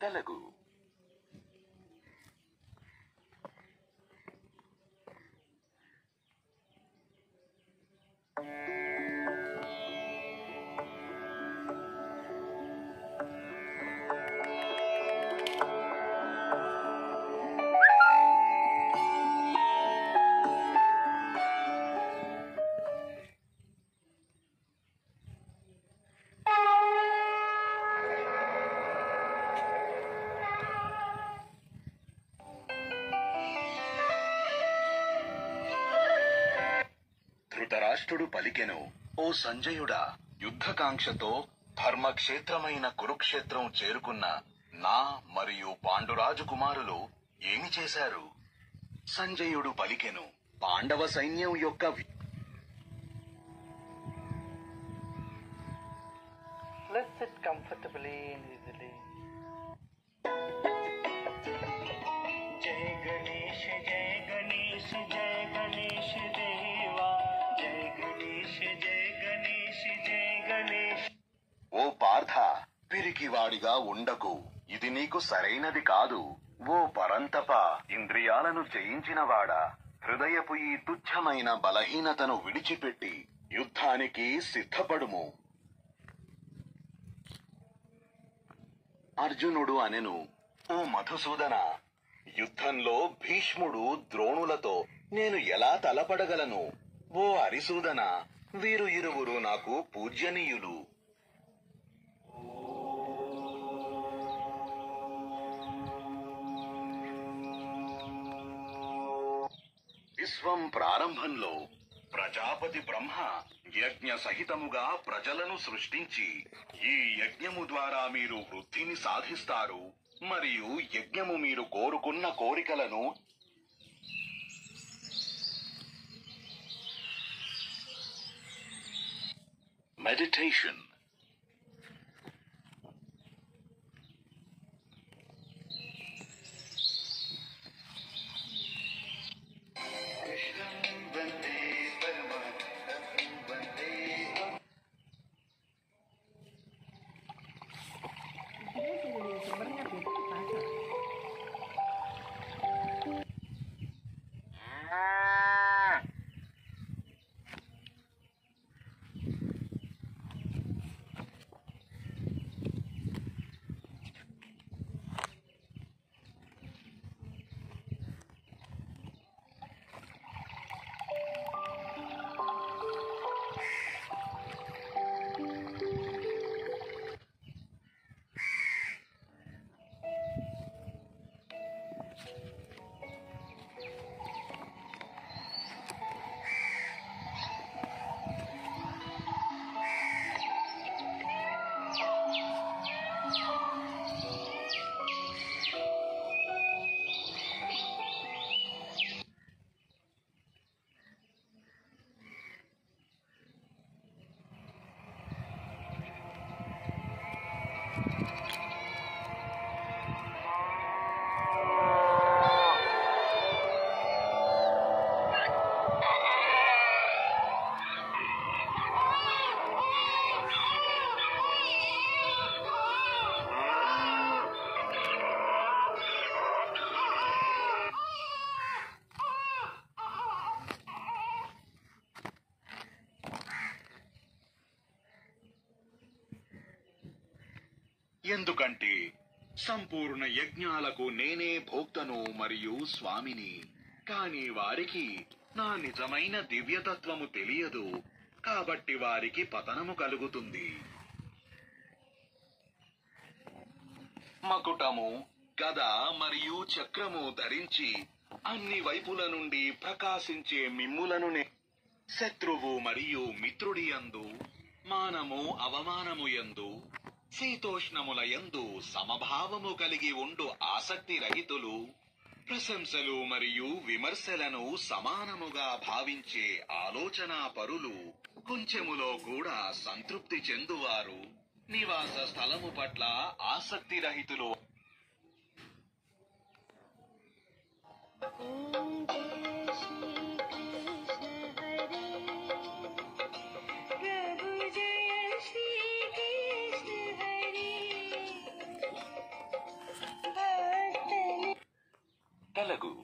తెలుగు ధృతరాష్ట్రుడు పలికెను ఓ సంజయుడా యుద్ధకాంక్షతో ధర్మక్షేత్రమైన కురుక్షేత్రం చేరుకున్న నా మరియు పాండురాజు కుమారులు ఏమి చేశారు సంజయుడు పలికెను పాండవ సైన్యం యొక్క వి- Let's sit comfortably and easily. जय गणेश जय गणेश जय गणेश देवा जय गणेश जय गणेश जय गणेश ఓ పార్థ పిరికివాడిగా ఉండకు ఇది నీకు సరైనది కాదు ఓ పరంతప ఇంద్రియాలను జయించినవాడా హృదయపు ఈ తుచ్చమైన బలహీనతను విడిచిపెట్టి యుద్ధానికి సిద్ధపడుము అర్జునుడు అనెను ఓ మధుసూదన యుద్ధంలో భీష్ముడు ద్రోణులతో నేను ఎలా తలపడగలను ఓ అరిసూదన వీరు ఇరువురు నాకు పూజ్యనీయులు విశ్వం ప్రారంభంలో ప్రజాపతి బ్రహ్మ యజ్ఞ సహితముగా ప్రజలను సృష్టించి ఈ యజ్ఞము ద్వారా మీరు వృద్ధిని సాధిస్తారు మరియు యజ్ఞము మీరు కోరుకున్న కోరికలను మెడిటేషన్ कृष्णं वन्दे परमानन्दं वन्दे ఎందుకంటే సంపూర్ణ యజ్ఞాలకు నేనే భోక్తను మరియు స్వామిని కాని వారికి నా నిజమైన దివ్యతత్వము తెలియదు కాబట్టి వారికి పతనము కలుగుతుంది మకుటము గద మరియు చక్రము ధరించి అన్ని వైపుల నుండి ప్రకాశించే మిమ్ములను నే- శత్రువు మరియు మిత్రుడి యందు మానము అవమానము యందు శీతోష్ణముల యందు సమభావము కలిగి ఉండు ఆసక్తి రహితులు ప్రశంసలు మరియు విమర్శలను సమానముగా భావించే ఆలోచనా పరులు కొంచెములో కూడా సంతృప్తి చెందువారు నివాస స్థలము పట్ల ఆసక్తి రహితులు ॐ जय श्रीकृष्ण हरे प्रभु जय श्रीकृष्ण हरे తెలుగు